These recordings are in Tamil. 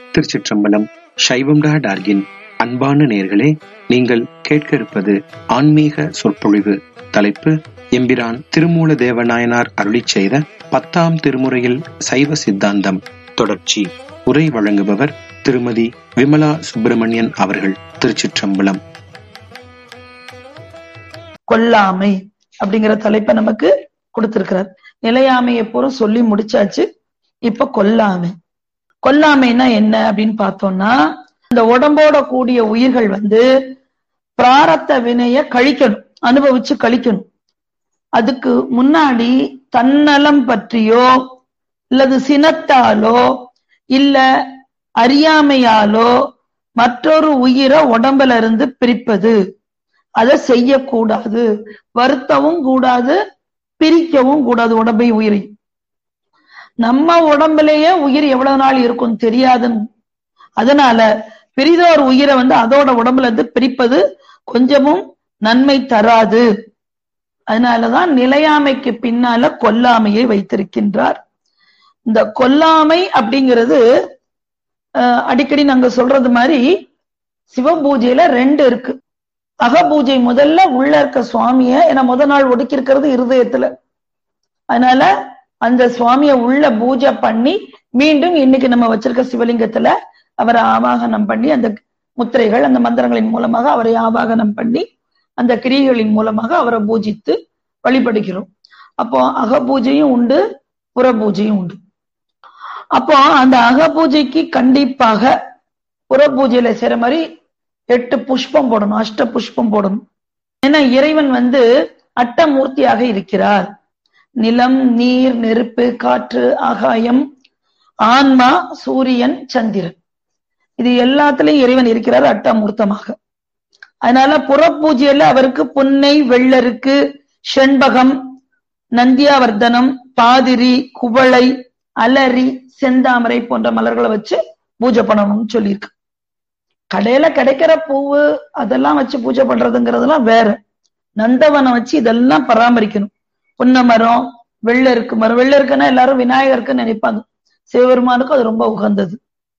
திருச்சிற்றம்பலம் சைவம் டா டார்கின் அன்பான நேர்களே நீங்கள் கேட்க இருப்பது ஆன்மீக சொற்பொழிவு தலைப்பு எம்பிரான் திருமூல தேவநாயனார் அருளிச் செய்த பத்தாம் திருமுறையில் சைவ சித்தாந்தம் தொடர்ச்சி உரை வழங்குபவர் திருமதி விமலா சுப்பிரமணியன் அவர்கள் திருச்சிற்றம்பலம் கொல்லாமை அப்படிங்கிற தலைப்பை நமக்கு கொடுத்திருக்கிறார் நிலையாமையை பூரா சொல்லி முடிச்சாச்சு இப்ப கொல்லாமை கொல்லாமைன்னா என்ன அப்படின்னு பார்த்தோம்னா இந்த உடம்போட கூடிய உயிர்கள் வந்து பிராரத்த வினைய கழிக்கணும் அனுபவிச்சு கழிக்கணும் அதுக்கு முன்னாடி தன்னலம் பற்றியோ இல்லது சினத்தாலோ இல்ல அறியாமையாலோ மற்றொரு உயிரை உடம்புல இருந்து பிரிப்பது அதை செய்யக்கூடாது வருத்தவும் கூடாது பிரிக்கவும் கூடாது உடம்பை உயிரை நம்ம உடம்புலயே உயிர் எவ்வளவு நாள் இருக்கும் தெரியாதுன்னு அதனால பிரிதோர் உயிரை வந்து அதோட உடம்புல இருந்து பிரிப்பது கொஞ்சமும் நன்மை தராது அதனாலதான் நிலையாமைக்கு பின்னால கொல்லாமையை வைத்திருக்கின்றார் இந்த கொல்லாமை அப்படிங்கிறது அடிக்கடி நாங்க சொல்றது மாதிரி சிவபூஜையில ரெண்டு இருக்கு அகபூஜை முதல்ல உள்ள இருக்க சுவாமிய ஏன்னா முத நாள் ஒடுக்கி இருக்கிறது இருதயத்துல அதனால அந்த சுவாமிய உள்ள பூஜை பண்ணி மீண்டும் இன்னைக்கு நம்ம வச்சிருக்க சிவலிங்கத்துல அவரை ஆவாகனம் பண்ணி அந்த முத்திரைகள் அந்த மந்திரங்களின் மூலமாக அவரை ஆவாகனம் பண்ணி அந்த கிரிகளின் மூலமாக அவரை பூஜித்து வழிபடுகிறோம் அப்போ அகபூஜையும் உண்டு புற பூஜையும் உண்டு அப்போ அந்த அகபூஜைக்கு கண்டிப்பாக புற பூஜையில செய்யற மாதிரி எட்டு புஷ்பம் போடணும் அஷ்ட புஷ்பம் போடணும் ஏன்னா இறைவன் வந்து அட்டமூர்த்தியாக இருக்கிறார் நிலம் நீர் நெருப்பு காற்று ஆகாயம் ஆன்மா சூரியன் சந்திரன் இது எல்லாத்துலயும் இறைவன் இருக்கிறார் அட்டமூர்த்தமாக அதனால புறப்பூஜையில அவருக்கு புன்னை வெள்ளருக்கு செண்பகம் நந்தியாவர்தனம் பாதிரி குவளை அலரி செந்தாமரை போன்ற மலர்களை வச்சு பூஜை பண்ணணும்னு சொல்லியிருக்கு கடையில கிடைக்கிற பூவு அதெல்லாம் வச்சு பூஜை பண்றதுங்கிறதெல்லாம் வேற நந்தவனம் வச்சு இதெல்லாம் பராமரிக்கணும் புன்ன மரம் வெள்ள இருக்கு மரம் வெள்ள இருக்குன்னா எல்லாரும் விநாயகருக்குன்னு நினைப்பாங்க சிவபெருமானுக்கும் அது ரொம்ப உகந்தது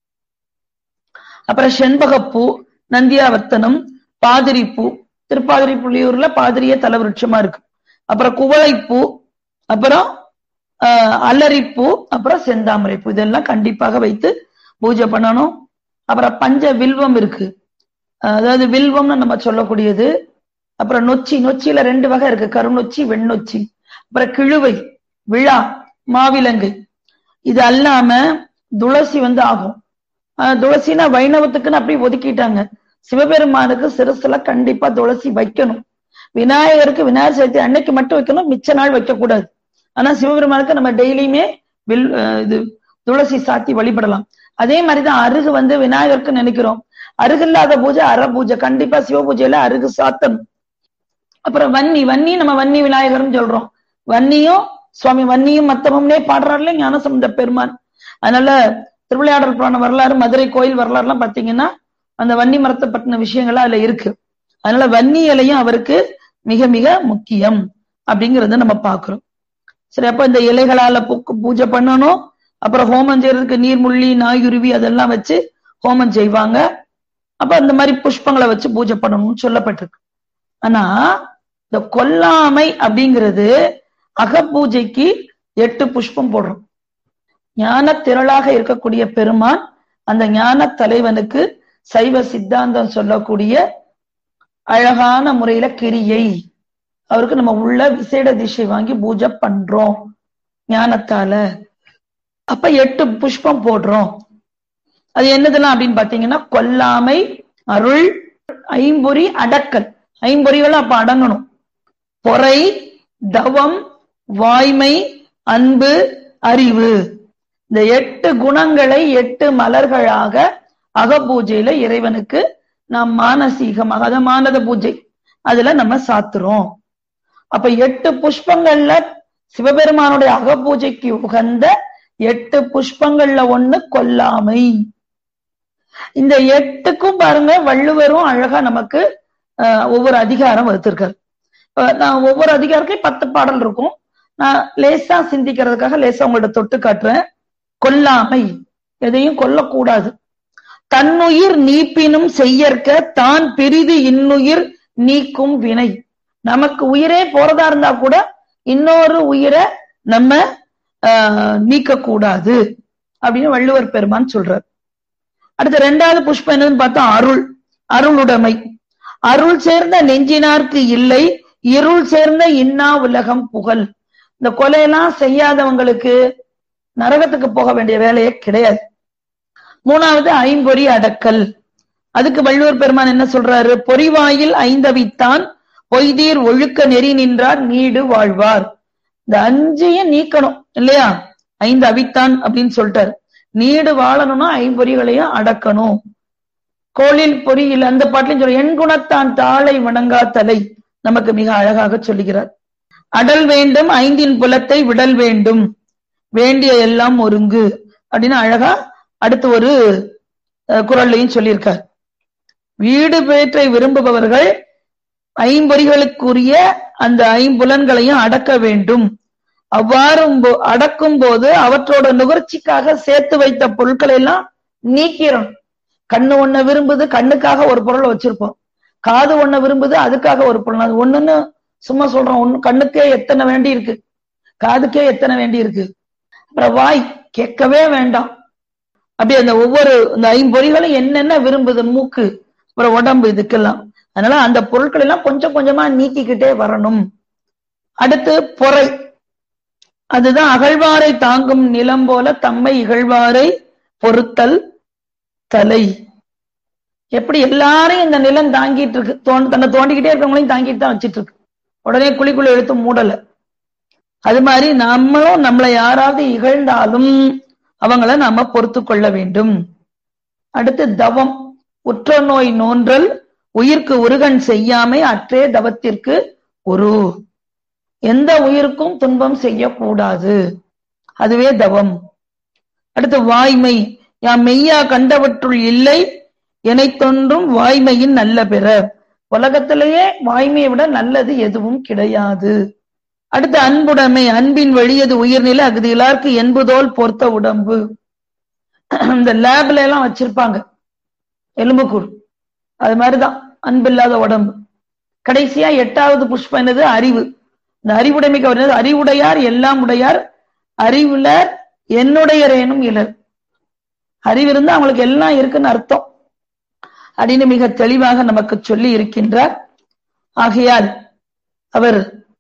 அப்புறம் செண்பகப்பூ நந்தியாவர்த்தனம் பாதிரி பூ திருப்பாதிரி புள்ளியூர்ல பாதிரியே தலவிருட்சமா இருக்கு அப்புறம் குவளைப்பூ அப்புறம் அல்லரிப்பூ அப்புறம் செந்தாமரை பூ இதெல்லாம் கண்டிப்பாக வைத்து பூஜை பண்ணணும் அப்புறம் பஞ்ச வில்வம் இருக்கு அதாவது வில்வம்னு நம்ம சொல்லக்கூடியது அப்புறம் நொச்சி நொச்சியில ரெண்டு வகை இருக்கு கருநொச்சி வெண்ணொச்சி அப்புறம் கிழுவை விழா மாவிலங்கை இது அல்லாம துளசி வந்து ஆகும் துளசினா வைணவத்துக்குன்னு அப்படி ஒதுக்கிட்டாங்க சிவபெருமானுக்கு சிறுசுல கண்டிப்பா துளசி வைக்கணும் விநாயகருக்கு விநாயகர் சதுர்த்தி அன்னைக்கு மட்டும் வைக்கணும் மிச்ச நாள் வைக்க கூடாது ஆனா சிவபெருமானுக்கு நம்ம டெய்லியுமே வில் இது துளசி சாத்தி வழிபடலாம் அதே மாதிரிதான் அருகு வந்து விநாயகருக்கு நினைக்கிறோம் அருகு இல்லாத பூஜை அற பூஜை கண்டிப்பா சிவ பூஜையில அருகு சாத்தணும் அப்புறம் வன்னி வன்னி நம்ம வன்னி விநாயகர்னு சொல்றோம் வன்னியும் சுவாமி வன்னியும் மத்தமும்னே பாடுறாருல ஞானசம்பந்த பெருமான் அதனால திருவிளையாடல் புராண வரலாறு மதுரை கோயில் வரலாறு எல்லாம் பாத்தீங்கன்னா அந்த வன்னி மரத்தை பற்றின விஷயங்கள்லாம் அதுல இருக்கு அதனால வன்னி இலையும் அவருக்கு மிக மிக முக்கியம் அப்படிங்கறத நம்ம பாக்குறோம் சரி அப்ப இந்த இலைகளால பூஜை பண்ணணும் அப்புறம் ஹோமம் செய்யறதுக்கு நீர்முள்ளி நாயுருவி அதெல்லாம் வச்சு ஹோமம் செய்வாங்க அப்ப அந்த மாதிரி புஷ்பங்களை வச்சு பூஜை பண்ணணும்னு சொல்லப்பட்டிருக்கு ஆனா இந்த கொல்லாமை அப்படிங்கிறது அகப்பூஜைக்கு எட்டு புஷ்பம் போடுறோம் ஞான திரளாக இருக்கக்கூடிய பெருமான் அந்த ஞான தலைவனுக்கு சைவ சித்தாந்தம் சொல்லக்கூடிய அழகான முறையில கிரியை அவருக்கு நம்ம உள்ள விசேட திசை வாங்கி பூஜை பண்றோம் ஞானத்தால அப்ப எட்டு புஷ்பம் போடுறோம் அது என்னதெல்லாம் அப்படின்னு பாத்தீங்கன்னா கொல்லாமை அருள் ஐம்பொறி அடக்கல் ஐம்பொறிகள் அப்ப அடங்கணும் பொறை தவம் வாய்மை அன்பு அறிவு இந்த எட்டு குணங்களை எட்டு மலர்களாக அகபூஜையில இறைவனுக்கு நாம் மானசீகமாக அத மானத பூஜை அதுல நம்ம சாத்துறோம் அப்ப எட்டு புஷ்பங்கள்ல சிவபெருமானுடைய அகபூஜைக்கு உகந்த எட்டு புஷ்பங்கள்ல ஒண்ணு கொல்லாமை இந்த எட்டுக்கும் பாருங்க வள்ளுவரும் அழகா நமக்கு ஒவ்வொரு அதிகாரம் வகுத்திருக்காரு நான் ஒவ்வொரு அதிகாரத்தையும் பத்து பாடல் இருக்கும் நான் லேசா சிந்திக்கிறதுக்காக லேசா உங்கள்ட்ட தொட்டு காட்டுறேன் கொல்லாமை எதையும் கொல்லக்கூடாது தன்னுயிர் நீப்பினும் செய்யற்க தான் பிரிது இன்னுயிர் நீக்கும் வினை நமக்கு உயிரே போறதா இருந்தா கூட இன்னொரு உயிரை நம்ம நீக்க கூடாது அப்படின்னு வள்ளுவர் பெருமான் சொல்றார் அடுத்த ரெண்டாவது புஷ்பம் என்னன்னு பார்த்தா அருள் அருளுடைமை அருள் சேர்ந்த நெஞ்சினார்க்கு இல்லை இருள் சேர்ந்த இன்னா உலகம் புகழ் இந்த கொலையெல்லாம் செய்யாதவங்களுக்கு நரகத்துக்கு போக வேண்டிய வேலையே கிடையாது மூணாவது ஐம்பொறி அடக்கல் அதுக்கு வள்ளுவர் பெருமான் என்ன சொல்றாரு பொறிவாயில் ஐந்தவித்தான் பொய்தீர் ஒழுக்க நெறி நின்றார் நீடு வாழ்வார் இந்த அஞ்சையும் நீக்கணும் இல்லையா ஐந்து அவித்தான் அப்படின்னு சொல்லிட்டாரு நீடு வாழணும்னா ஐம்பொறிகளையும் அடக்கணும் கோளில் பொறியில் அந்த பாட்டிலையும் சொல்ற என் குணத்தான் தாளை வணங்கா தலை நமக்கு மிக அழகாக சொல்லுகிறார் அடல் வேண்டும் ஐந்தின் புலத்தை விடல் வேண்டும் வேண்டிய எல்லாம் ஒருங்கு அப்படின்னு அழகா அடுத்து ஒரு குரல்லையும் சொல்லியிருக்கார் வீடு பேற்றை விரும்புபவர்கள் ஐம்பொறிகளுக்குரிய அந்த ஐம்புலன்களையும் அடக்க வேண்டும் அவ்வாறு அடக்கும் போது அவற்றோட நுகர்ச்சிக்காக சேர்த்து வைத்த பொருட்களை எல்லாம் நீக்கிறோம் கண்ணு ஒண்ண விரும்புது கண்ணுக்காக ஒரு பொருளை வச்சிருப்போம் காது ஒண்ண விரும்புது அதுக்காக ஒரு பொருள் அது ஒண்ணுன்னு சும்மா சொல்றோம் ஒண்ணு கண்ணுக்கே எத்தனை வேண்டி இருக்கு காதுக்கே எத்தனை வேண்டி இருக்கு அப்புறம் வாய் கேட்கவே வேண்டாம் அப்படி அந்த ஒவ்வொரு இந்த ஐம்பொறிகளும் என்னென்ன விரும்புது மூக்கு அப்புறம் உடம்பு இதுக்கெல்லாம் அதனால அந்த பொருட்கள் எல்லாம் கொஞ்சம் கொஞ்சமா நீக்கிக்கிட்டே வரணும் அடுத்து பொறை அதுதான் அகழ்வாரை தாங்கும் நிலம் போல தம்மை இகழ்வாரை பொறுத்தல் தலை எப்படி எல்லாரையும் இந்த நிலம் தாங்கிட்டு இருக்கு தன்னை தோண்டிக்கிட்டே இருக்கவங்களையும் தாங்கிட்டு தான் வச்சிட்டு இருக்கு உடனே குழிக்குள்ள எடுத்து மூடல அது மாதிரி நம்மளும் நம்மளை யாராவது இகழ்ந்தாலும் அவங்கள நாம பொறுத்து கொள்ள வேண்டும் அடுத்து தவம் உற்ற நோய் நோன்றல் உயிர்க்கு உருகன் செய்யாமை அற்றே தவத்திற்கு ஒரு எந்த உயிருக்கும் துன்பம் செய்யக்கூடாது அதுவே தவம் அடுத்து வாய்மை யாம் மெய்யா கண்டவற்றுள் இல்லை எனை தோன்றும் வாய்மையின் நல்ல பிற உலகத்திலேயே வாய்மையை விட நல்லது எதுவும் கிடையாது அடுத்து அன்புடைமை அன்பின் வழியது உயிர்நிலை அகுதிகளார்க்கு என்பதோல் பொறுத்த உடம்பு இந்த லேப்ல எல்லாம் வச்சிருப்பாங்க எலும்புக்கூடு அது மாதிரிதான் அன்பில்லாத உடம்பு கடைசியா எட்டாவது புஷ்பம் என்னது அறிவு இந்த அறிவுடைமைக்கு அவர் அறிவுடையார் எல்லாம் உடையார் அறிவுல என்னுடையரேனும் இலர் அறிவு இருந்தா அவங்களுக்கு எல்லாம் இருக்குன்னு அர்த்தம் அப்படின்னு மிக தெளிவாக நமக்கு சொல்லி இருக்கின்றார் ஆகையால் அவர்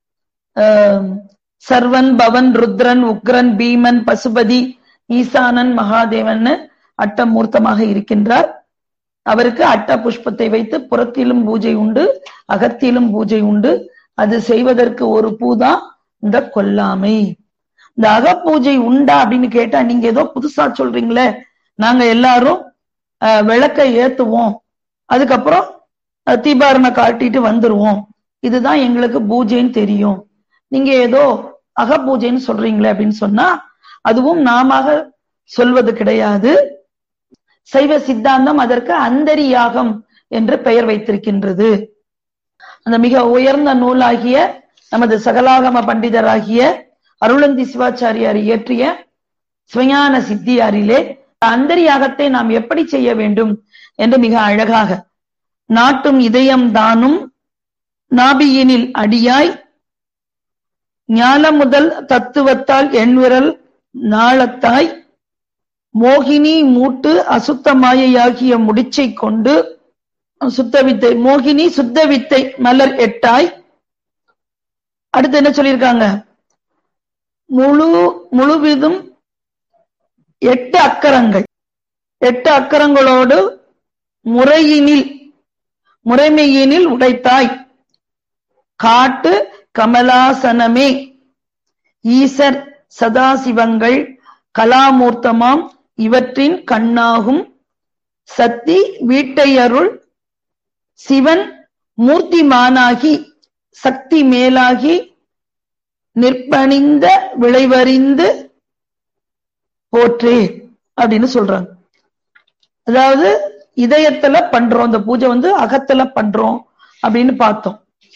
சர்வன் பவன் ருத்ரன் உக்ரன் பீமன் பசுபதி ஈசானன் மகாதேவன் அட்டமூர்த்தமாக இருக்கின்றார் அவருக்கு அட்ட புஷ்பத்தை வைத்து புறத்திலும் பூஜை உண்டு அகத்திலும் பூஜை உண்டு அது செய்வதற்கு ஒரு பூதான் இந்த கொல்லாமை இந்த அகப்பூஜை உண்டா அப்படின்னு கேட்டா நீங்க ஏதோ புதுசா சொல்றீங்களே நாங்க எல்லாரும் விளக்க ஏத்துவோம் அதுக்கப்புறம் தீபாரணை காட்டிட்டு வந்துருவோம் இதுதான் எங்களுக்கு பூஜைன்னு தெரியும் நீங்க ஏதோ அகப்பூஜைன்னு சொல்றீங்களே அப்படின்னு சொன்னா அதுவும் நாம சொல்வது கிடையாது சைவ சித்தாந்தம் அதற்கு அந்தரி யாகம் என்று பெயர் வைத்திருக்கின்றது அந்த மிக உயர்ந்த நூலாகிய நமது சகலாகம பண்டிதராகிய அருளந்தி சிவாச்சாரியார் இயற்றிய சுயான சித்தியாரிலே அந்தரி யாகத்தை நாம் எப்படி செய்ய வேண்டும் என்று மிக அழகாக நாட்டும் இதயம் தானும் நாபியினில் அடியாய் ஞான முதல் தத்துவத்தால் எண்விரல் நாளத்தாய் மோகினி மூட்டு அசுத்த மாயையாகிய முடிச்சை கொண்டு சுத்த வித்தை மோகினி சுத்த வித்தை மலர் எட்டாய் அடுத்து என்ன சொல்லியிருக்காங்க முழு முழுவிதும் எட்டு அக்கரங்கள் எட்டு அக்கரங்களோடு முறையினில் முறைமையினில் உடைத்தாய் காட்டு கமலாசனமே ஈசர் சதாசிவங்கள் கலாமூர்த்தமாம் இவற்றின் கண்ணாகும் சக்தி வீட்டையருள் சிவன் மூர்த்திமானாகி சக்தி மேலாகி நிற்பணிந்த விளைவறிந்து போற்றே அப்படின்னு சொல்றாங்க அதாவது இதயத்துல பண்றோம் இந்த பூஜை வந்து அகத்துல பண்றோம் அப்படின்னு பார்த்தோம்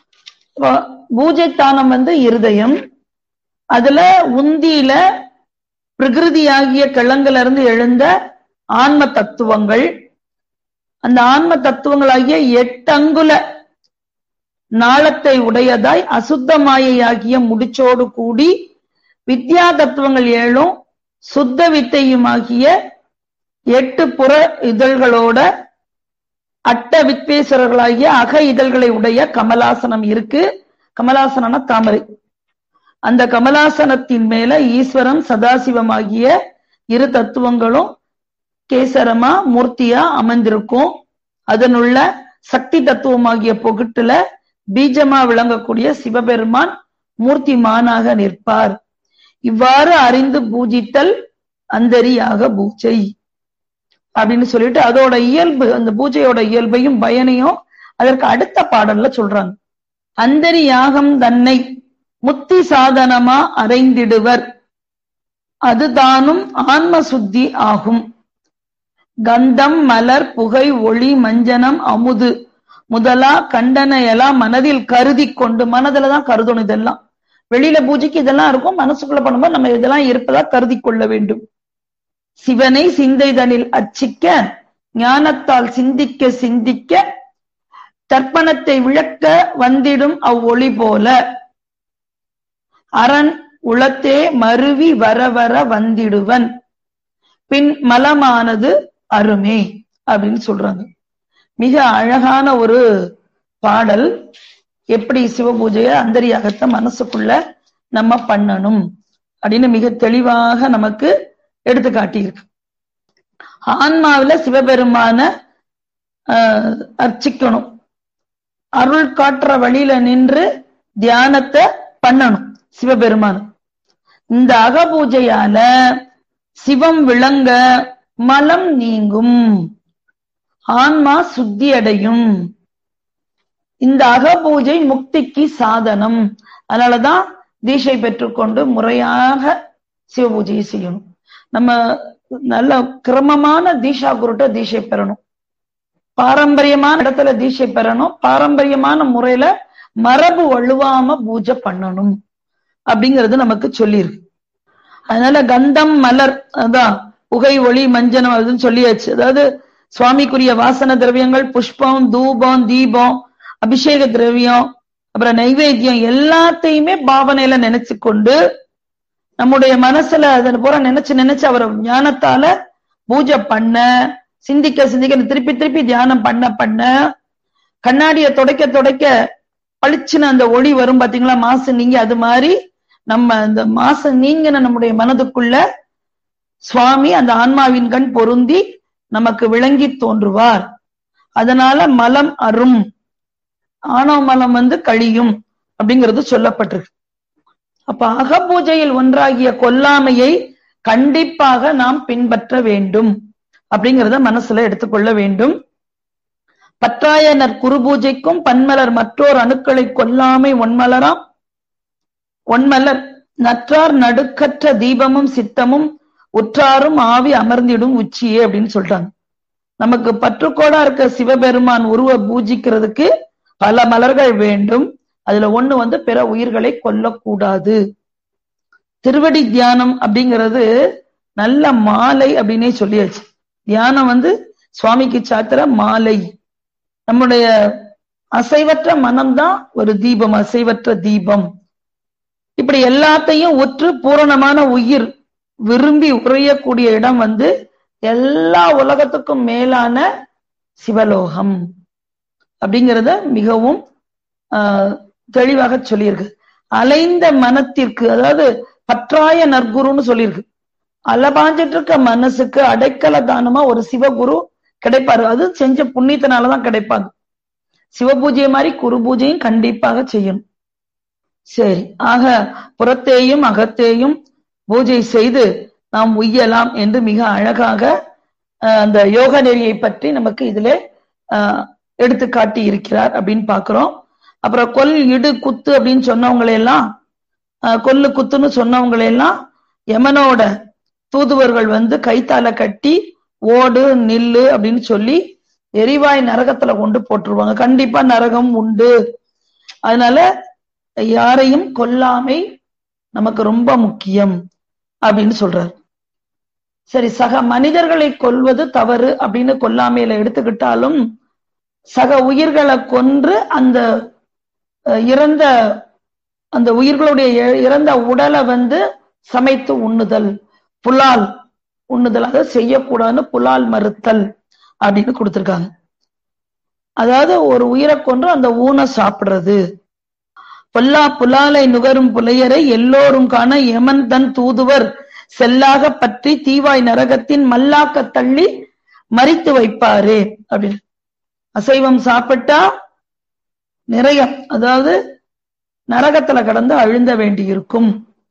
பூஜை தானம் வந்து இருதயம் அதுல உந்தியில பிரகிருதியாகிய கிழங்குல இருந்து எழுந்த ஆன்ம தத்துவங்கள் அந்த ஆன்ம தத்துவங்களாகிய எட்டு அங்குல நாளத்தை உடையதாய் அசுத்த மாயையாகிய முடிச்சோடு கூடி வித்யா தத்துவங்கள் ஏழும் சுத்த வித்தையுமாகிய எட்டு புற இதழ்களோட அட்ட வித்வேஸ்வரர்களாகிய அக இதழ்களை உடைய கமலாசனம் இருக்கு கமலாசனம்னா தாமரை அந்த கமலாசனத்தின் மேல ஈஸ்வரன் சதாசிவமாகிய இரு தத்துவங்களும் கேசரமா மூர்த்தியா அமைந்திருக்கும் அதனுள்ள சக்தி தத்துவமாகிய பொகுட்டுல பீஜமா விளங்கக்கூடிய சிவபெருமான் மூர்த்திமானாக நிற்பார் இவ்வாறு அறிந்து பூஜித்தல் அந்தரியாக பூஜை அப்படின்னு சொல்லிட்டு அதோட இயல்பு அந்த பூஜையோட இயல்பையும் பயனையும் அதற்கு அடுத்த பாடல்ல சொல்றாங்க அந்தரி யாகம் தன்னை முத்தி சாதனமா அறைந்திடுவர் அதுதானும் ஆன்ம சுத்தி ஆகும் கந்தம் மலர் புகை ஒளி மஞ்சனம் அமுது முதலா கண்டன எல்லாம் மனதில் கருதி கொண்டு மனதுல தான் கருதணும் இதெல்லாம் வெளியில பூஜைக்கு இதெல்லாம் இருக்கும் மனசுக்குள்ள பண்ணும்போது நம்ம இதெல்லாம் இருப்பதா கருதி கொள்ள வேண்டும் சிவனை சிந்தைதனில் அச்சிக்க ஞானத்தால் சிந்திக்க சிந்திக்க தர்ப்பணத்தை விளக்க வந்திடும் அவ்வொளி போல அரண் உளத்தே மருவி வர வர வந்திடுவன் பின் மலமானது அருமே அப்படின்னு சொல்றாங்க மிக அழகான ஒரு பாடல் எப்படி சிவபூஜைய அந்தரியாகத்தை மனசுக்குள்ள நம்ம பண்ணணும் அப்படின்னு மிக தெளிவாக நமக்கு எடுத்து காட்டியிருக்கு ஆன்மாவில சிவபெருமான அர்ச்சிக்கணும் அருள் காட்டுற வழியில நின்று தியானத்தை பண்ணணும் சிவபெருமான இந்த அகபூஜையால சிவம் விளங்க மலம் நீங்கும் ஆன்மா சுத்தி அடையும் இந்த அகபூஜை முக்திக்கு சாதனம் அதனாலதான் தீட்சை பெற்றுக்கொண்டு முறையாக சிவபூஜையை செய்யணும் நம்ம நல்ல கிரமமான தீஷா குருட்ட தீட்சை பெறணும் பாரம்பரியமான இடத்துல தீட்சை பெறணும் பாரம்பரியமான முறையில மரபு வழுவாம பூஜை பண்ணணும் அப்படிங்கிறது நமக்கு சொல்லியிருக்கு அதனால கந்தம் மலர் அதான் புகை ஒளி மஞ்சனம் அதுன்னு சொல்லியாச்சு அதாவது சுவாமிக்குரிய வாசன திரவியங்கள் புஷ்பம் தூபம் தீபம் அபிஷேக திரவியம் அப்புறம் நைவேத்தியம் எல்லாத்தையுமே பாவனையில நினைச்சு கொண்டு நம்முடைய மனசுல அதன் பூரா நினைச்சு நினைச்சு அவரை ஞானத்தால பூஜை பண்ண சிந்திக்க சிந்திக்க திருப்பி திருப்பி தியானம் பண்ண பண்ண கண்ணாடிய துடைக்க துடைக்க பளிச்சுன்னு அந்த ஒளி வரும் பாத்தீங்களா மாசு நீங்க அது மாதிரி நம்ம அந்த மாசு நீங்கின நம்முடைய மனதுக்குள்ள சுவாமி அந்த ஆன்மாவின் கண் பொருந்தி நமக்கு விளங்கி தோன்றுவார் அதனால மலம் அரும் ஆணவ மலம் வந்து கழியும் அப்படிங்கிறது சொல்லப்பட்டிருக்கு அப்ப அகபூஜையில் ஒன்றாகிய கொல்லாமையை கண்டிப்பாக நாம் பின்பற்ற வேண்டும் அப்படிங்கிறத மனசுல எடுத்துக்கொள்ள வேண்டும் பற்றாயனர் குருபூஜைக்கும் பன்மலர் மற்றோர் அணுக்களை கொல்லாமை ஒன்மலராம் ஒன்மலர் நற்றார் நடுக்கற்ற தீபமும் சித்தமும் உற்றாரும் ஆவி அமர்ந்திடும் உச்சியே அப்படின்னு சொல்லிட்டாங்க நமக்கு பற்றுக்கோடா இருக்க சிவபெருமான் உருவ பூஜிக்கிறதுக்கு பல மலர்கள் வேண்டும் அதுல ஒண்ணு வந்து பிற உயிர்களை கொல்லக்கூடாது திருவடி தியானம் அப்படிங்கிறது நல்ல மாலை அப்படின்னே சொல்லியாச்சு தியானம் வந்து சுவாமிக்கு சாத்திர மாலை நம்முடைய அசைவற்ற மனம்தான் ஒரு தீபம் அசைவற்ற தீபம் இப்படி எல்லாத்தையும் ஒற்று பூரணமான உயிர் விரும்பி உறையக்கூடிய இடம் வந்து எல்லா உலகத்துக்கும் மேலான சிவலோகம் அப்படிங்கிறத மிகவும் தெளிவாக சொல்லியிருக்கு அலைந்த மனத்திற்கு அதாவது பற்றாய நற்குருன்னு சொல்லியிருக்கு அலபாஞ்சிட்டு இருக்க மனசுக்கு அடைக்கல தானமா ஒரு சிவகுரு கிடைப்பாரு அது செஞ்ச புண்ணியத்தினாலதான் கிடைப்பாங்க சிவபூஜை மாதிரி குரு பூஜையும் கண்டிப்பாக செய்யணும் சரி ஆக புறத்தேயும் அகத்தேயும் பூஜை செய்து நாம் உய்யலாம் என்று மிக அழகாக அந்த யோக நெறியை பற்றி நமக்கு இதுல எடுத்து காட்டி இருக்கிறார் அப்படின்னு பாக்குறோம் அப்புறம் கொல் இடு குத்து அப்படின்னு சொன்னவங்களையெல்லாம் கொல்லு குத்துன்னு சொன்னவங்களையெல்லாம் யமனோட தூதுவர்கள் வந்து கைத்தால கட்டி ஓடு நில்லு அப்படின்னு சொல்லி எரிவாய் நரகத்துல கொண்டு போட்டுருவாங்க கண்டிப்பா நரகம் உண்டு அதனால யாரையும் கொல்லாமை நமக்கு ரொம்ப முக்கியம் அப்படின்னு சொல்றாரு சரி சக மனிதர்களை கொல்வது தவறு அப்படின்னு கொல்லாமையில எடுத்துக்கிட்டாலும் சக உயிர்களை கொன்று அந்த அஹ், இறந்த அந்த உயிர்களுடைய இ- இறந்த உடலை வந்து சமைத்து உண்ணுதல் புலால் உண்ணுதல் அதை செய்யக்கூடாதுன்னு புலால் மறுத்தல் அப்படின்னு கொடுத்திருக்காங்க அதாவது ஒரு உயிரை கொன்று அந்த ஊனை சாப்பிடுறது பொல்லா புலாலை நுகரும் புலையரை எல்லோரும் காண யமன் தன் தூதுவர் செல்லாக பற்றி தீவாய் நரகத்தின் மல்லாக்க தள்ளி மறித்து வைப்பாரே அப்படின்னு அசைவம் சாப்பிட்டா நிறைய அதாவது நரகத்துல கடந்து அழுந்த வேண்டியிருக்கும்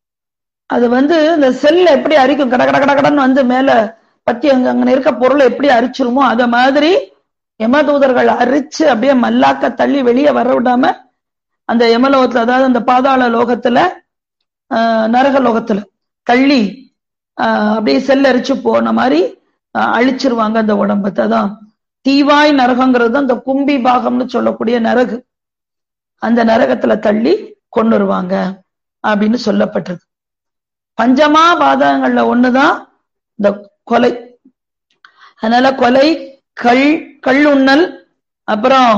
அது வந்து இந்த செல்ல எப்படி அரிக்கும் கட கட கட கடன்னு வந்து மேல பத்தி அங்க அங்க இருக்க பொருளை எப்படி அரிச்சிருமோ அத மாதிரி யமதூதர்கள் அரிச்சு அப்படியே மல்லாக்க தள்ளி வெளியே வர விடாம அந்த யமலோகத்துல அதாவது அந்த பாதாள லோகத்துல ஆஹ் நரக லோகத்துல தள்ளி ஆஹ் அப்படியே செல் அரிச்சு போன மாதிரி ஆஹ் அழிச்சிருவாங்க அந்த உடம்பத்தை அதான் தீவாய் நரகங்கிறது அந்த கும்பி பாகம்னு சொல்லக்கூடிய நரகு அந்த நரகத்துல தள்ளி கொண்டு வருவாங்க அப்படின்னு சொல்லப்பட்டிருக்கு பஞ்சமா பாதகங்கள்ல ஒண்ணுதான் இந்த கொலை அதனால கொலை கள் கள்ளுண்ணல் அப்புறம்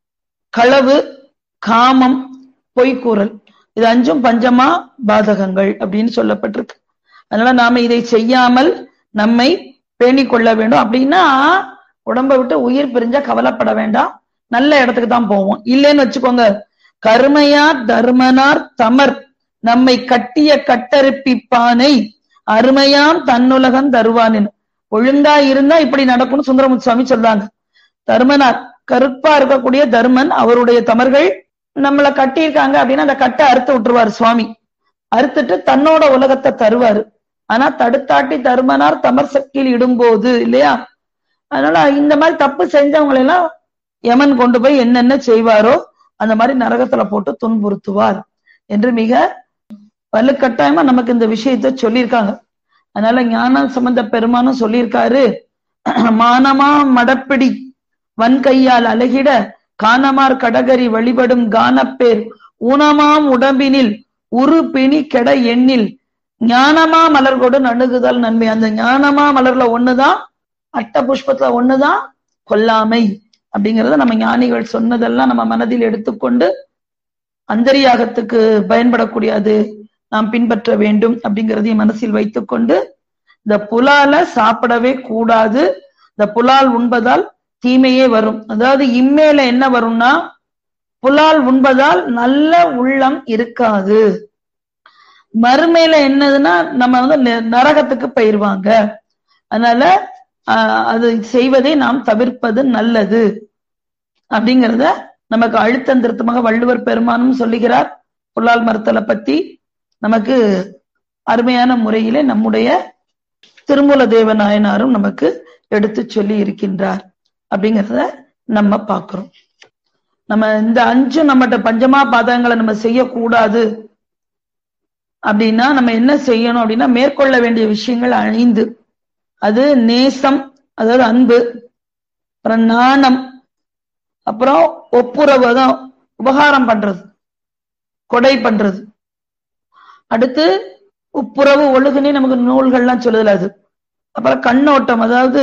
களவு காமம் பொய்க்கூறல் இது அஞ்சும் பஞ்சமா பாதகங்கள் அப்படின்னு சொல்லப்பட்டிருக்கு அதனால நாம இதை செய்யாமல் நம்மை பேணிக் கொள்ள வேண்டும் அப்படின்னா உடம்ப விட்டு உயிர் பிரிஞ்சா கவலைப்பட வேண்டாம் நல்ல இடத்துக்கு தான் போவோம் இல்லைன்னு வச்சுக்கோங்க கருமையார் தர்மனார் தமர் நம்மை கட்டிய கட்டறுப்பிப்பானை அருமையாம் தன்னுலகம் தருவானின் ஒழுங்கா இருந்தா இப்படி நடக்கும்னு சுந்தரமுத்து சுவாமி சொல்றாங்க தர்மனார் கருப்பா இருக்கக்கூடிய தர்மன் அவருடைய தமர்கள் நம்மளை கட்டியிருக்காங்க அப்படின்னா அந்த கட்டை அறுத்து விட்டுருவாரு சுவாமி அறுத்துட்டு தன்னோட உலகத்தை தருவாரு ஆனா தடுத்தாட்டி தர்மனார் தமர் சக்தியில் இடும்போது இல்லையா அதனால இந்த மாதிரி தப்பு செஞ்சவங்களை எல்லாம் யமன் கொண்டு போய் என்னென்ன செய்வாரோ அந்த மாதிரி நரகத்துல போட்டு துன்புறுத்துவார் என்று மிக வலுக்கட்டாயமா நமக்கு இந்த விஷயத்த சொல்லியிருக்காங்க அதனால ஞான சம்பந்த பெருமானும் சொல்லியிருக்காரு மானமா மடப்பிடி வன்கையால் அழகிட கானமார் கடகரி வழிபடும் கானப்பேர் ஊனமாம் உடம்பினில் உரு பிணி கெட எண்ணில் ஞானமா மலர்கொடு நணுகுதல் நன்மை அந்த ஞானமா மலர்ல ஒண்ணுதான் அட்ட புஷ்பத்துல ஒண்ணுதான் கொல்லாமை அப்படிங்கறத நம்ம ஞானிகள் சொன்னதெல்லாம் நம்ம மனதில் எடுத்துக்கொண்டு அந்தரியாகத்துக்கு பயன்படக்கூடிய அது நாம் பின்பற்ற வேண்டும் அப்படிங்கறதையும் மனசில் வைத்துக்கொண்டு இந்த புலால சாப்பிடவே கூடாது இந்த புலால் உண்பதால் தீமையே வரும் அதாவது இம்மேல என்ன வரும்னா புலால் உண்பதால் நல்ல உள்ளம் இருக்காது மறுமையில என்னதுன்னா நம்ம வந்து நெ- நரகத்துக்கு போயிருவாங்க அதனால ஆஹ், அது செய்வதை நாம் தவிர்ப்பது நல்லது அப்படிங்கிறத நமக்கு அழுத்தம் திருத்தமாக வள்ளுவர் பெருமானும் சொல்லுகிறார் புலால் மறுத்தலை பத்தி நமக்கு அருமையான முறையிலே நம்முடைய திருமூல தேவ நாயனாரும் நமக்கு எடுத்து சொல்லி இருக்கின்றார் அப்படிங்கிறத நம்ம பார்க்கிறோம் நம்ம இந்த அஞ்சும் நம்மகிட்ட பஞ்சமா பாதகங்களை நம்ம செய்யக்கூடாது அப்படின்னா நம்ம என்ன செய்யணும் அப்படின்னா மேற்கொள்ள வேண்டிய விஷயங்கள் ஐந்து அது நேசம் அதாவது அன்பு அப்புறம் நாணம் அப்புறம் ஒப்புரவு தான் உபகாரம் பண்றது கொடை பண்றது அடுத்து உப்புரவு ஒழுகுனே நமக்கு நூல்கள்லாம் சொல்லுதல அது அப்புறம் கண்ணோட்டம் அதாவது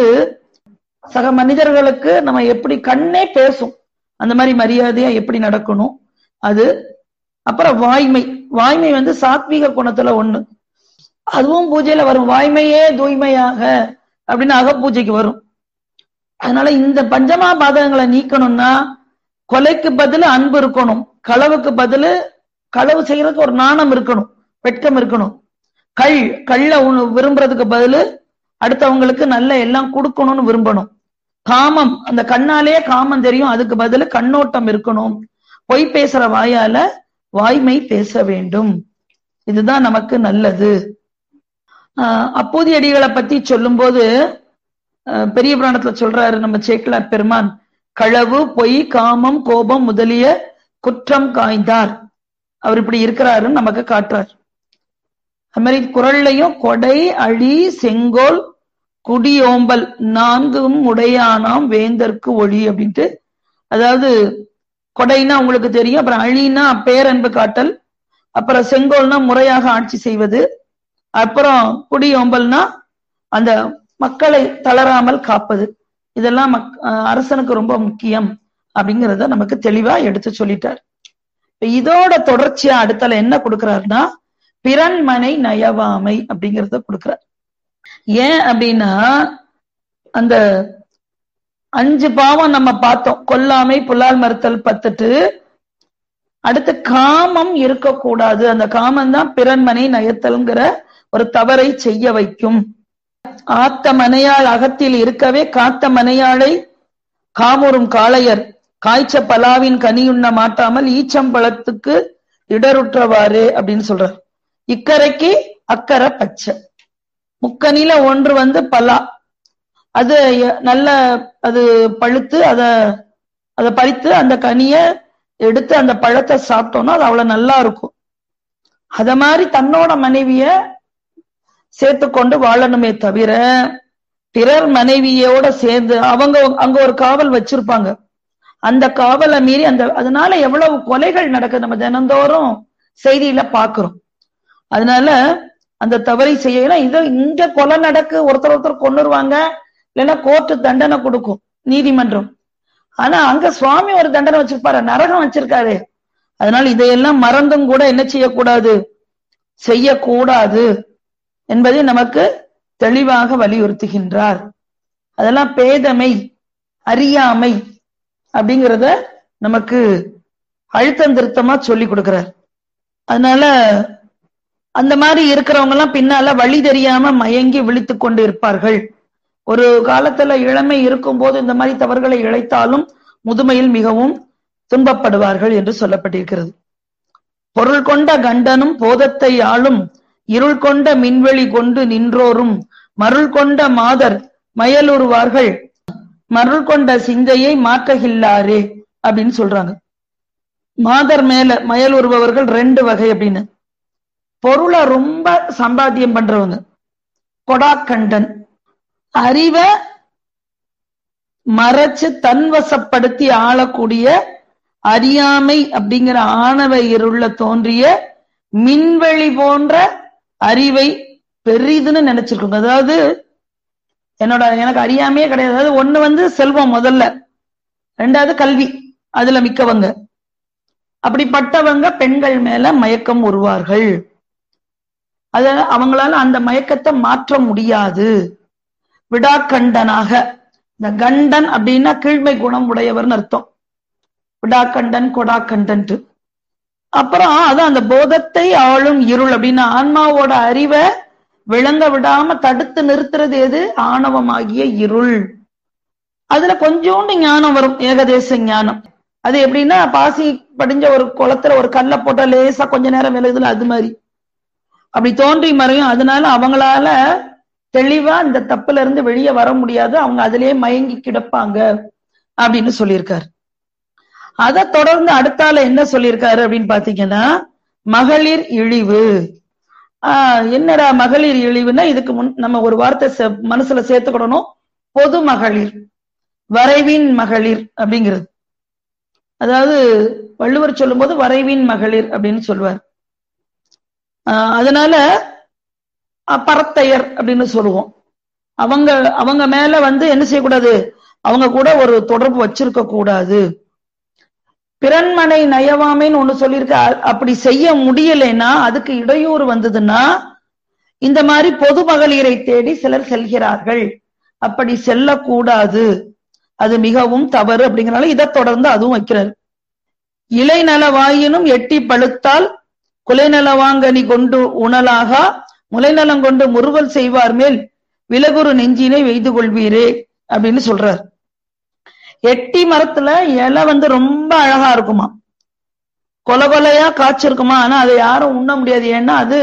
சக மனிதர்களுக்கு நம்ம எப்படி கண்ணே பேசும் அந்த மாதிரி மரியாதையா எப்படி நடக்கணும் அது அப்புறம் வாய்மை வாய்மை வந்து சாத்வீக குணத்துல ஒண்ணு அதுவும் பூஜையில வரும் வாய்மையே தூய்மையாக அப்படின்னு அகப்பூஜைக்கு வரும் அதனால இந்த பஞ்சமா பாதகங்களை நீக்கணும்னா கொலைக்கு பதில் அன்பு இருக்கணும் களவுக்கு பதில் களவு செய்யறதுக்கு ஒரு நாணம் இருக்கணும் வெட்கம் இருக்கணும் கள் கள்ள உண- விரும்புறதுக்கு பதில் அடுத்தவங்களுக்கு நல்ல எல்லாம் கொடுக்கணும்னு விரும்பணும் காமம் அந்த கண்ணாலேயே காமம் தெரியும் அதுக்கு பதில் கண்ணோட்டம் இருக்கணும் பொய் பேசுற வாயால வாய்மை பேச வேண்டும் இதுதான் நமக்கு நல்லது ஆஹ் அப்போதி அடிகளை பத்தி சொல்லும்போது ஆஹ் பெரிய புராணத்துல சொல்றாரு நம்ம சேக்கிலார் பெருமான் களவு பொய் காமம் கோபம் முதலிய குற்றம் காய்ந்தார் அவர் இப்படி இருக்கிறாருன்னு நமக்கு காட்டுறார் அது மாதிரி குரல்லையும் கொடை அழி செங்கோல் குடியோம்பல் நான்கும் உடையானாம் வேந்தற்கு ஒளி அப்படின்ட்டு அதாவது கொடைனா உங்களுக்கு தெரியும் அப்புறம் அழினா பேரன்பு காட்டல் அப்புறம் செங்கோல்னா முறையாக ஆட்சி செய்வது அப்புறம் குடியோம்பல்னா அந்த மக்களை தளராமல் காப்பது இதெல்லாம் மக் அரசனுக்கு ரொம்ப முக்கியம் அப்படிங்கிறத நமக்கு தெளிவா எடுத்து சொல்லிட்டார் இதோட தொடர்ச்சியா அடுத்தல என்ன கொடுக்கிறாருன்னா பிறன்மனை நயவாமை அப்படிங்கறத கொடுக்கிறார் ஏன் அப்படின்னா அந்த அஞ்சு பாவம் நம்ம பார்த்தோம் கொல்லாமை புல்லால் மறுத்தல் பத்துட்டு அடுத்து காமம் இருக்கக்கூடாது அந்த காமம் தான் பிறன்மனை நயத்தல்ங்கிற ஒரு தவறை செய்ய வைக்கும் ஆத்த மனையாள் அகத்தில் இருக்கவே காத்த மனையாளை காமுறும் காளையர் காய்ச்ச பலாவின் கனியுண்ண மாட்டாமல் ஈச்சம்பழத்துக்கு இடருற்றவாறு அப்படின்னு சொல்றார் இக்கரைக்கு அக்கறை பச்சை முக்கனில ஒன்று வந்து பலா அது நல்ல அது பழுத்து அத அதை பறித்து அந்த கனிய எடுத்து அந்த பழத்தை சாப்பிட்டோம்னா அது அவ்வளவு நல்லா இருக்கும் அத மாதிரி தன்னோட மனைவிய சேர்த்து கொண்டு வாழணுமே தவிர பிறர் மனைவியோட சேர்ந்து அவங்க அங்க ஒரு காவல் வச்சிருப்பாங்க அந்த காவலை மீறி அந்த அதனால எவ்வளவு கொலைகள் நடக்குது நம்ம தினந்தோறும் செய்தியில பாக்குறோம் அதனால அந்த தவறை செய்யலாம் இது இங்க கொலை நடக்கு ஒருத்தர் ஒருத்தர் கொண்டுருவாங்க இல்லைன்னா கோர்ட்டு தண்டனை கொடுக்கும் நீதிமன்றம் ஆனா அங்க சுவாமி ஒரு தண்டனை வச்சிருப்பாரு நரகம் வச்சிருக்காரு அதனால இதையெல்லாம் மறந்தும் கூட என்ன செய்யக்கூடாது செய்யக்கூடாது என்பதை நமக்கு தெளிவாக வலியுறுத்துகின்றார் அதெல்லாம் பேதமை அறியாமை அப்படிங்கிறத நமக்கு அழுத்தம் திருத்தமா சொல்லி கொடுக்கிறார் அதனால அந்த மாதிரி இருக்கிறவங்க எல்லாம் பின்னால வழி தெரியாம மயங்கி விழித்து கொண்டு இருப்பார்கள் ஒரு காலத்துல இளமை இருக்கும் போது இந்த மாதிரி தவறுகளை இழைத்தாலும் முதுமையில் மிகவும் துன்பப்படுவார்கள் என்று சொல்லப்பட்டிருக்கிறது பொருள் கொண்ட கண்டனும் போதத்தை ஆளும் இருள் கொண்ட மின்வெளி கொண்டு நின்றோரும் மருள் கொண்ட மாதர் மயலுருவார்கள் மருள் கொண்ட சிந்தையை மாற்றுகில்லாரே அப்படின்னு சொல்றாங்க மாதர் மேல மயல் உருபவர்கள் ரெண்டு வகை அப்படின்னு பொருளை ரொம்ப சம்பாத்தியம் பண்றவங்க கொடாக்கண்டன் அறிவை மறைச்சு தன்வசப்படுத்தி ஆளக்கூடிய அறியாமை அப்படிங்கிற ஆணவ இருள தோன்றிய மின்வெளி போன்ற அறிவை பெரிதுன்னு நினைச்சிருக்கோங்க அதாவது என்னோட எனக்கு அறியாமையே கிடையாது அதாவது ஒண்ணு வந்து செல்வம் முதல்ல ரெண்டாவது கல்வி அதுல மிக்கவங்க அப்படிப்பட்டவங்க பெண்கள் மேல மயக்கம் உருவார்கள் அத அவங்களால அந்த மயக்கத்தை மாற்ற முடியாது விடாக்கண்டனாக இந்த கண்டன் அப்படின்னா கீழ்மை குணம் உடையவர்னு அர்த்தம் விடாக்கண்டன் கொடாக்கண்டன்ட்டு அப்புறம் அது அந்த போதத்தை ஆளும் இருள் அப்படின்னா ஆன்மாவோட அறிவை விளங்க விடாம தடுத்து நிறுத்துறது எது ஆணவமாகிய இருள் அதுல கொஞ்சோண்டு ஞானம் வரும் ஏகதேச ஞானம் அது எப்படின்னா பாசி படிஞ்ச ஒரு குளத்துல ஒரு கல்லை போட்டா லேசா கொஞ்ச நேரம் விலகுதுல அது மாதிரி அப்படி தோன்றி மறையும் அதனால அவங்களால தெளிவா இந்த தப்புல இருந்து வெளியே வர முடியாது அவங்க அதிலேயே மயங்கி கிடப்பாங்க அப்படின்னு சொல்லியிருக்காரு அதை தொடர்ந்து அடுத்தால என்ன சொல்லியிருக்காரு அப்படின்னு பாத்தீங்கன்னா மகளிர் இழிவு ஆஹ் என்னடா மகளிர் இழிவுன்னா இதுக்கு முன் நம்ம ஒரு வார்த்தை மனசுல சேர்த்துக்கிடணும் பொது மகளிர் வரைவின் மகளிர் அப்படிங்கிறது அதாவது வள்ளுவர் சொல்லும்போது வரைவின் மகளிர் அப்படின்னு சொல்லுவார் அதனால பரத்தையர் அப்படின்னு சொல்லுவோம் அவங்க அவங்க மேல வந்து என்ன செய்யக்கூடாது அவங்க கூட ஒரு தொடர்பு வச்சிருக்க கூடாது பிறன்மனை நயவாமைன்னு ஒண்ணு சொல்லியிருக்க அப்படி செய்ய முடியலைன்னா அதுக்கு இடையூறு வந்ததுன்னா இந்த மாதிரி பொது மகளிரை தேடி சிலர் செல்கிறார்கள் அப்படி செல்லக்கூடாது அது மிகவும் தவறு அப்படிங்கறனால இதை தொடர்ந்து அதுவும் வைக்கிறார் இலைநல வாயினும் எட்டி பழுத்தால் குலைநலவாங்கனி கொண்டு உணலாகா முளைநலம் கொண்டு முறுவல் செய்வார் மேல் விலகுரு நெஞ்சினை வெய்து கொள்வீரே அப்படின்னு சொல்றார் எட்டி மரத்துல இலை வந்து ரொம்ப அழகா இருக்குமா கொல கொலையா காய்ச்சிருக்குமா ஆனா அதை யாரும் உண்ண முடியாது ஏன்னா அது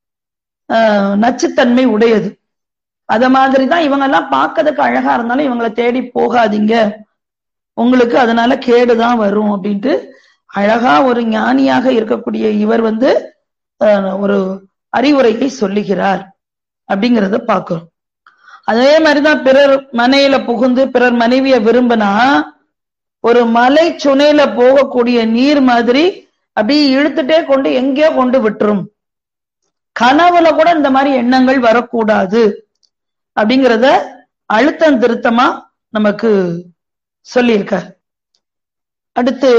நச்சுத்தன்மை உடையது அத மாதிரிதான் இவங்க எல்லாம் பார்க்கறதுக்கு அழகா இருந்தாலும் இவங்களை தேடி போகாதீங்க உங்களுக்கு அதனால கேடுதான் வரும் அப்படின்ட்டு அழகா ஒரு ஞானியாக இருக்கக்கூடிய இவர் வந்து ஒரு அறிவுரையை சொல்லுகிறார் அப்படிங்கிறத பாக்குறோம் அதே மாதிரிதான் பிறர் மனையில புகுந்து பிறர் மனைவிய விரும்பினா ஒரு மலை சுனையில போகக்கூடிய நீர் மாதிரி அப்படியே இழுத்துட்டே கொண்டு எங்கேயோ கொண்டு விட்டுரும் கனவுல கூட இந்த மாதிரி எண்ணங்கள் வரக்கூடாது அப்படிங்கிறத அழுத்தம் திருத்தமா நமக்கு சொல்லியிருக்கார் அடுத்து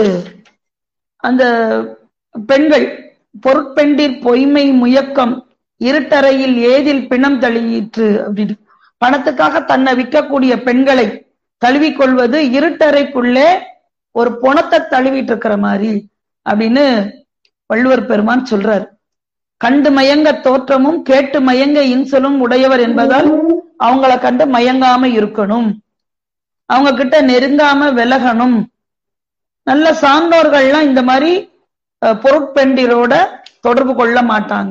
அந்த பெண்கள் பொருட்பெண்டிர் பொய்மை முயக்கம் இருட்டறையில் ஏதில் பிணம் தழியிற்று அப்படின்னு பணத்துக்காக தன்னை விற்கக்கூடிய பெண்களை தழுவிக்கொள்வது இருட்டறைக்குள்ளே ஒரு பொணத்தை தழுவிட்டு இருக்கிற மாதிரி அப்படின்னு வள்ளுவர் பெருமான் சொல்றார் கண்டு மயங்க தோற்றமும் கேட்டு மயங்க இன்சொலும் உடையவர் என்பதால் அவங்கள கண்டு மயங்காம இருக்கணும் அவங்க கிட்ட நெருங்காம விலகணும் நல்ல சான்றோர்கள்லாம் இந்த மாதிரி பொருட்பெண்டிரோட தொடர்பு கொள்ள மாட்டாங்க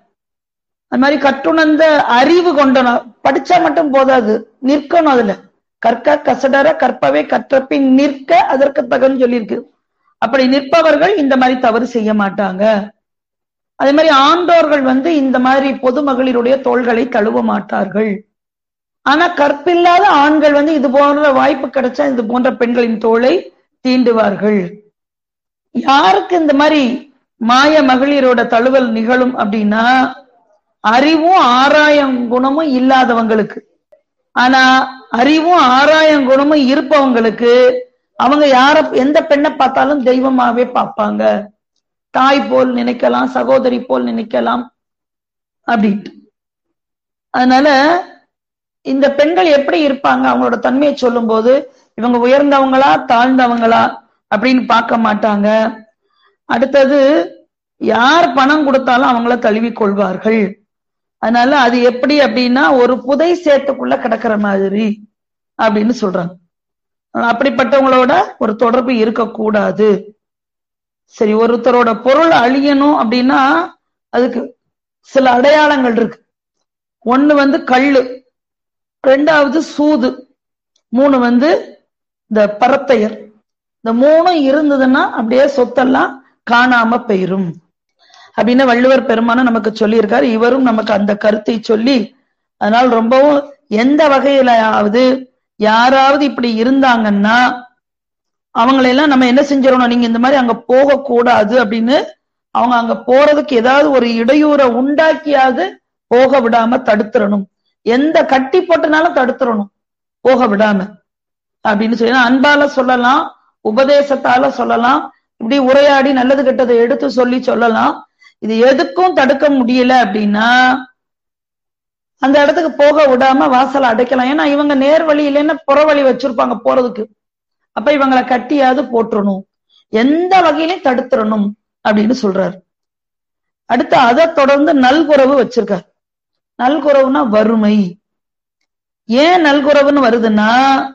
அது மாதிரி கட்டுணர்ந்த அறிவு கொண்டணும் படிச்சா மட்டும் போதாது நிற்கணும் அதுல கற்க கசடர கற்பவை கற்றப்பின் நிற்க அதற்கு தகன்னு சொல்லியிருக்கு அப்படி நிற்பவர்கள் இந்த மாதிரி தவறு செய்ய மாட்டாங்க அதே மாதிரி ஆண்டோர்கள் வந்து இந்த மாதிரி பொது மகளிருடைய தோள்களை தழுவ மாட்டார்கள் ஆனா கற்பில்லாத ஆண்கள் வந்து இது போன்ற வாய்ப்பு கிடைச்சா இது போன்ற பெண்களின் தோளை தீண்டுவார்கள் யாருக்கு இந்த மாதிரி மாய மகளிரோட தழுவல் நிகழும் அப்படின்னா அறிவும் ஆராயம் குணமும் இல்லாதவங்களுக்கு ஆனா அறிவும் ஆராயம் குணமும் இருப்பவங்களுக்கு அவங்க யார எந்த பெண்ணை பார்த்தாலும் தெய்வமாவே பார்ப்பாங்க தாய் போல் நினைக்கலாம் சகோதரி போல் நினைக்கலாம் அப்படின்ட்டு அதனால இந்த பெண்கள் எப்படி இருப்பாங்க அவங்களோட தன்மையை சொல்லும் போது இவங்க உயர்ந்தவங்களா தாழ்ந்தவங்களா அப்படின்னு பார்க்க மாட்டாங்க அடுத்தது யார் பணம் கொடுத்தாலும் அவங்கள தழுவி கொள்வார்கள் அதனால அது எப்படி அப்படின்னா ஒரு புதை சேத்துக்குள்ள கிடக்கிற மாதிரி அப்படின்னு சொல்றாங்க அப்படிப்பட்டவங்களோட ஒரு தொடர்பு இருக்கக்கூடாது சரி ஒருத்தரோட பொருள் அழியணும் அப்படின்னா அதுக்கு சில அடையாளங்கள் இருக்கு ஒண்ணு வந்து கள்ளு ரெண்டாவது சூது மூணு வந்து இந்த பரத்தையர் இந்த மூணும் இருந்ததுன்னா அப்படியே சொத்தெல்லாம் காணாம போயிரும் அப்படின்னு வள்ளுவர் பெருமானும் நமக்கு சொல்லியிருக்காரு இவரும் நமக்கு அந்த கருத்தை சொல்லி அதனால் ரொம்பவும் எந்த வகையிலாவது யாராவது இப்படி இருந்தாங்கன்னா அவங்களெல்லாம் நம்ம என்ன செஞ்சிடணும் நீங்க இந்த மாதிரி அங்க போக கூடாது அப்படின்னு அவங்க அங்க போறதுக்கு ஏதாவது ஒரு இடையூறை உண்டாக்கியாவது போக விடாம தடுத்துடணும் எந்த கட்டி போட்டுனாலும் தடுத்துடணும் போக விடாம அப்படின்னு சொல்லி அன்பால சொல்லலாம் உபதேசத்தால சொல்லலாம் இப்படி உரையாடி நல்லது கெட்டதை எடுத்து சொல்லி சொல்லலாம் இது எதுக்கும் தடுக்க முடியல அப்படின்னா அந்த இடத்துக்கு போக விடாம வாசலை அடைக்கலாம் ஏன்னா இவங்க நேர் வழி இல்லைன்னா புற வழி வச்சிருப்பாங்க போறதுக்கு அப்ப இவங்களை கட்டியாவது போட்டுறணும் எந்த வகையிலையும் தடுத்துடணும் அப்படின்னு சொல்றாரு அடுத்து அதை தொடர்ந்து நல்குறவு வச்சிருக்காரு நல்குறவுனா வறுமை ஏன் நல்குறவுன்னு வருதுன்னா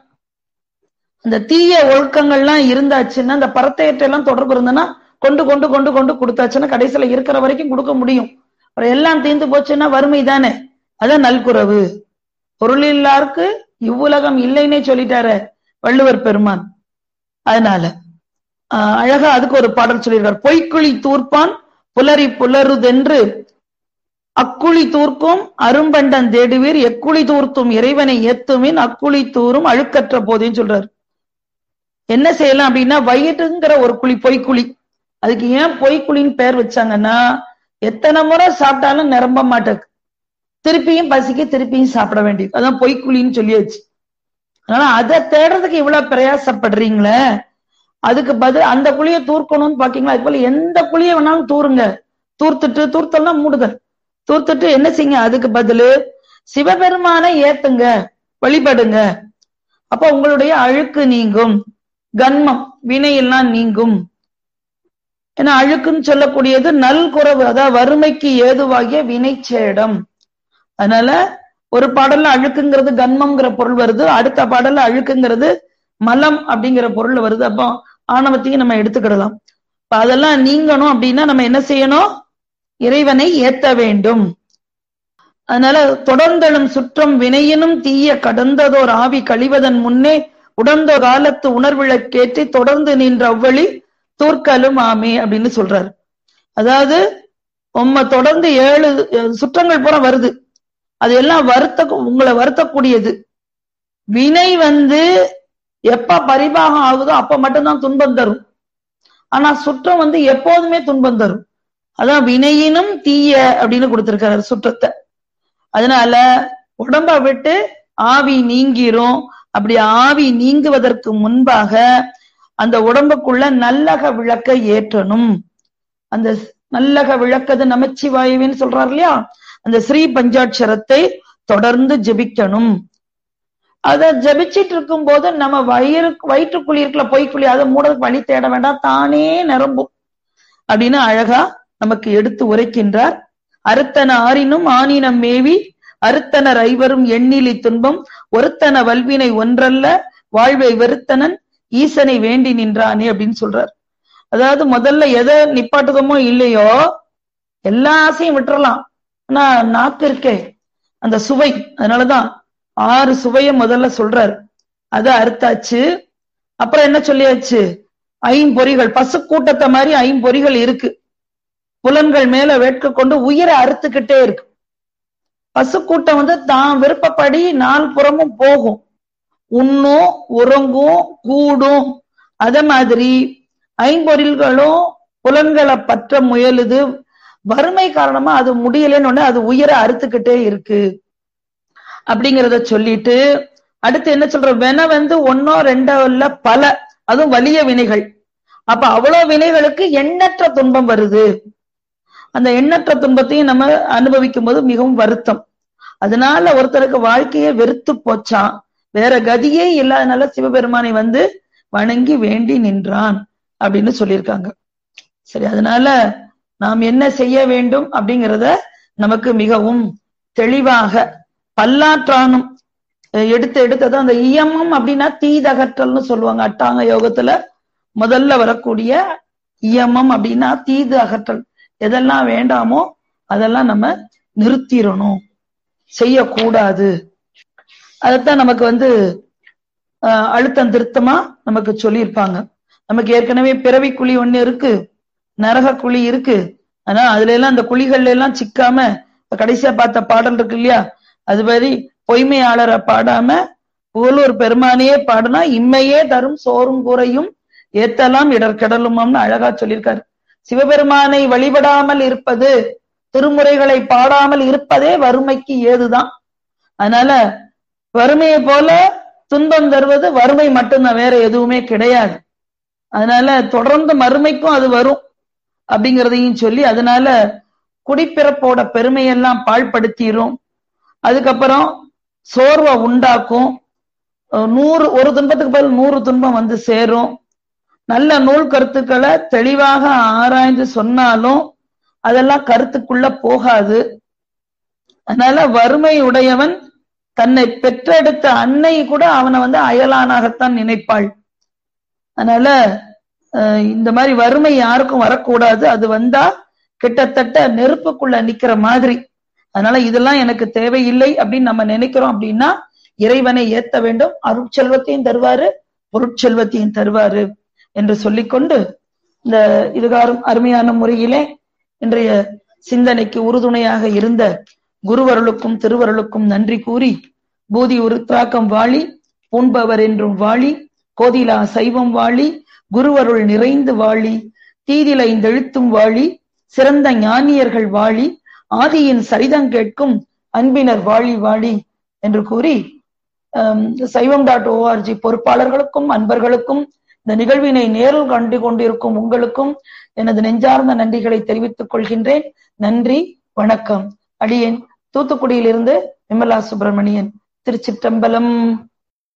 அந்த தீய ஒழுக்கங்கள்லாம் இருந்தாச்சுன்னா அந்த பரத்தையற்ற எல்லாம் தொடர்பு இருந்ததுன்னா கொண்டு கொண்டு கொண்டு கொண்டு கொடுத்தாச்சுன்னா கடைசியில இருக்கிற வரைக்கும் கொடுக்க முடியும் அப்புறம் எல்லாம் தீர்ந்து போச்சுன்னா வறுமை தானே அதான் நல்குறவு பொருள் இல்லாருக்கு இவ்வுலகம் இல்லைன்னே சொல்லிட்டாரு வள்ளுவர் பெருமான் அதனால ஆஹ் அழகா அதுக்கு ஒரு பாடல் சொல்லியிருக்கார் பொய்க்குழி தூர்ப்பான் புலரி புலருதென்று அக்குழி தூர்க்கும் அரும்பண்டன் தேடுவீர் எக்குழி தூர்த்தும் இறைவனை ஏத்துமின் அக்குழி தூரும் அழுக்கற்ற போதேன்னு சொல்றாரு என்ன செய்யலாம் அப்படின்னா வயிற்றுங்கிற ஒரு குழி பொய்க்குழி அதுக்கு ஏன் பொய்க்குழின்னு பேர் வச்சாங்கன்னா எத்தனை முறை சாப்பிட்டாலும் நிரம்ப மாட்டேக்கு திருப்பியும் பசிக்கு திருப்பியும் சாப்பிட வேண்டியது அதான் பொய்க்குழின்னு சொல்லியாச்சு அதனால அதை தேடுறதுக்கு இவ்வளவு பிரயாசப்படுறீங்களே அதுக்கு பதில் அந்த குழிய தூர்க்கணும்னு பாக்கீங்களா அது போல எந்த குழிய வேணாலும் தூருங்க தூர்த்துட்டு தூர்த்தல்னா மூடுதல் தூர்த்துட்டு என்ன செய்யுங்க அதுக்கு பதிலு சிவபெருமானை ஏத்துங்க வழிபடுங்க அப்ப உங்களுடைய அழுக்கு நீங்கும் கன்மம் வினையெல்லாம் நீங்கும் ஏன்னா அழுக்குன்னு சொல்லக்கூடியது நல்குறவு அதாவது வறுமைக்கு ஏதுவாகிய வினைச்சேடம் அதனால ஒரு பாடல்ல அழுக்குங்கிறது கன்மம்ங்கிற பொருள் வருது அடுத்த பாடல்ல அழுக்குங்கிறது மலம் அப்படிங்கிற பொருள் வருது அப்போ ஆணவத்தையும் நம்ம எடுத்துக்கிடலாம் இப்ப அதெல்லாம் நீங்கணும் அப்படின்னா நம்ம என்ன செய்யணும் இறைவனை ஏத்த வேண்டும் அதனால தொடர்ந்தெழும் சுற்றம் வினையினும் தீய கடந்ததோர் ஆவி கழிவதன் முன்னே உடந்த காலத்து உணர்விழக்கேற்றி தொடர்ந்து நின்ற அவ்வழி தூர்க்கலும் ஆமே அப்படின்னு சொல்றாரு அதாவது உம்ம தொடர்ந்து ஏழு சுற்றங்கள் பூரா வருது அது எல்லாம் வருத்த உங்களை வருத்தக்கூடியது வினை வந்து எப்ப பரிபாகம் ஆகுதோ அப்ப மட்டும்தான் துன்பம் தரும் ஆனா சுற்றம் வந்து எப்போதுமே துன்பம் தரும் அதான் வினையினும் தீய அப்படின்னு கொடுத்திருக்காரு சுற்றத்தை அதனால உடம்ப விட்டு ஆவி நீங்கிரும் அப்படி ஆவி நீங்குவதற்கு முன்பாக அந்த உடம்புக்குள்ள நல்லக விளக்கை ஏற்றணும் அந்த நல்லக விளக்கது நமச்சிவாயுவின்னு சொல்றாரு இல்லையா அந்த ஸ்ரீ பஞ்சாட்சரத்தை தொடர்ந்து ஜெபிக்கணும் அத ஜபிச்சிட்டு இருக்கும் போது நம்ம வயிறு வயிற்றுக்குழி இருக்கல பொய்க்குழி அதை மூடதுக்கு வழி தேட வேண்டாம் தானே நிரம்பும் அப்படின்னு அழகா நமக்கு எடுத்து உரைக்கின்றார் அறுத்தன ஆறினும் ஆனினம் மேவி அறுத்தனர் ஐவரும் எண்ணிலி துன்பம் ஒருத்தன வல்வினை ஒன்றல்ல வாழ்வை வெறுத்தனன் ஈசனை வேண்டி நின்றானே அப்படின்னு சொல்றார் அதாவது முதல்ல எதை நிப்பாட்டுதமோ இல்லையோ எல்லா ஆசையும் விட்டுறலாம் ஆனா நாக்கு இருக்கே அந்த சுவை அதனாலதான் ஆறு சுவைய முதல்ல சொல்றாரு அத அறுத்தாச்சு அப்புறம் என்ன சொல்லியாச்சு ஐம்பொறிகள் பசு கூட்டத்தை மாதிரி ஐம்பொறிகள் இருக்கு புலன்கள் மேல வேட்க கொண்டு உயிரை அறுத்துக்கிட்டே இருக்கு பசு கூட்டம் வந்து தான் விருப்பப்படி நாலு புறமும் போகும் உண்ணும் உறங்கும் கூடும் அத மாதிரி ஐம்பொறில்களும் புலன்களை பற்ற முயலுது வறுமை காரணமா அது முடியலன்னு அது உயிரை அறுத்துக்கிட்டே இருக்கு அப்படிங்கிறத சொல்லிட்டு அடுத்து என்ன சொல்ற வென வந்து ஒன்னோ ரெண்டோ இல்ல பல அதுவும் வலிய வினைகள் அப்ப அவ்வளவு வினைகளுக்கு எண்ணற்ற துன்பம் வருது அந்த எண்ணற்ற துன்பத்தையும் நம்ம அனுபவிக்கும் போது மிகவும் வருத்தம் அதனால ஒருத்தருக்கு வாழ்க்கையை வெறுத்து போச்சான் வேற கதியே இல்லாதனால சிவபெருமானை வந்து வணங்கி வேண்டி நின்றான் அப்படின்னு சொல்லியிருக்காங்க சரி அதனால நாம் என்ன செய்ய வேண்டும் அப்படிங்கிறத நமக்கு மிகவும் தெளிவாக பல்லாற்றானும் எடுத்து எடுத்தது அந்த இயமம் அப்படின்னா தீதகற்றல்னு சொல்லுவாங்க அட்டாங்க யோகத்துல முதல்ல வரக்கூடிய இயமம் அப்படின்னா தீது அகற்றல் எதெல்லாம் வேண்டாமோ அதெல்லாம் நம்ம நிறுத்திடணும் செய்யக்கூடாது அதைத்தான் நமக்கு வந்து அழுத்தம் திருத்தமா நமக்கு சொல்லியிருப்பாங்க நமக்கு ஏற்கனவே பிறவி குழி ஒண்ணு இருக்கு நரக குழி இருக்கு ஆனா அதுல எல்லாம் அந்த குழிகள்ல எல்லாம் சிக்காம கடைசியா பார்த்த பாடல் இருக்கு இல்லையா அது மாதிரி பொய்மையாளரை பாடாம புகழூர் பெருமானையே பாடுனா இம்மையே தரும் சோறும் கூரையும் ஏத்தலாம் இடர்கடலுமாம்னு அழகா சொல்லியிருக்காரு சிவபெருமானை வழிபடாமல் இருப்பது திருமுறைகளை பாடாமல் இருப்பதே வறுமைக்கு ஏதுதான் அதனால வறுமையை போல துன்பம் தருவது வறுமை மட்டும்தான் வேற எதுவுமே கிடையாது அதனால தொடர்ந்து மறுமைக்கும் அது வரும் அப்படிங்கிறதையும் சொல்லி அதனால குடிப்பிறப்போட பெருமையெல்லாம் பாழ்படுத்திரும் அதுக்கப்புறம் சோர்வை உண்டாக்கும் நூறு ஒரு துன்பத்துக்கு பதில் நூறு துன்பம் வந்து சேரும் நல்ல நூல் கருத்துக்களை தெளிவாக ஆராய்ந்து சொன்னாலும் அதெல்லாம் கருத்துக்குள்ள போகாது அதனால வறுமை உடையவன் தன்னை பெற்றெடுத்த அன்னை கூட அவனை வந்து அயலானாகத்தான் நினைப்பாள் அதனால இந்த மாதிரி வறுமை யாருக்கும் வரக்கூடாது அது வந்தா கிட்டத்தட்ட நெருப்புக்குள்ள நிக்கிற மாதிரி அதனால இதெல்லாம் எனக்கு தேவையில்லை அப்படின்னு நம்ம நினைக்கிறோம் அப்படின்னா இறைவனை ஏத்த வேண்டும் அருட்செல்வத்தையும் தருவாரு பொருட்செல்வத்தையும் தருவாரு என்று சொல்லிக்கொண்டு இந்த இதுகாரும் அருமையான முறையிலே இன்றைய சிந்தனைக்கு உறுதுணையாக இருந்த குருவருளுக்கும் திருவருளுக்கும் நன்றி கூறி பூதி உருத்ராக்கம் வாழி பூண்பவர் என்றும் வாழி கோதிலா சைவம் வாழி குருவருள் நிறைந்து வாழி தீதிலைந்தெழுத்தும் வாழி சிறந்த ஞானியர்கள் வாழி ஆதியின் சரிதம் கேட்கும் அன்பினர் வாழி வாழி என்று கூறி சைவம் டாட் ஓஆர்ஜி பொறுப்பாளர்களுக்கும் அன்பர்களுக்கும் இந்த நிகழ்வினை நேரில் கண்டு கொண்டிருக்கும் உங்களுக்கும் எனது நெஞ்சார்ந்த நன்றிகளை தெரிவித்துக் கொள்கின்றேன் நன்றி வணக்கம் அடியேன் தூத்துக்குடியிலிருந்து விமலா சுப்பிரமணியன் திருச்சிற்றம்பலம்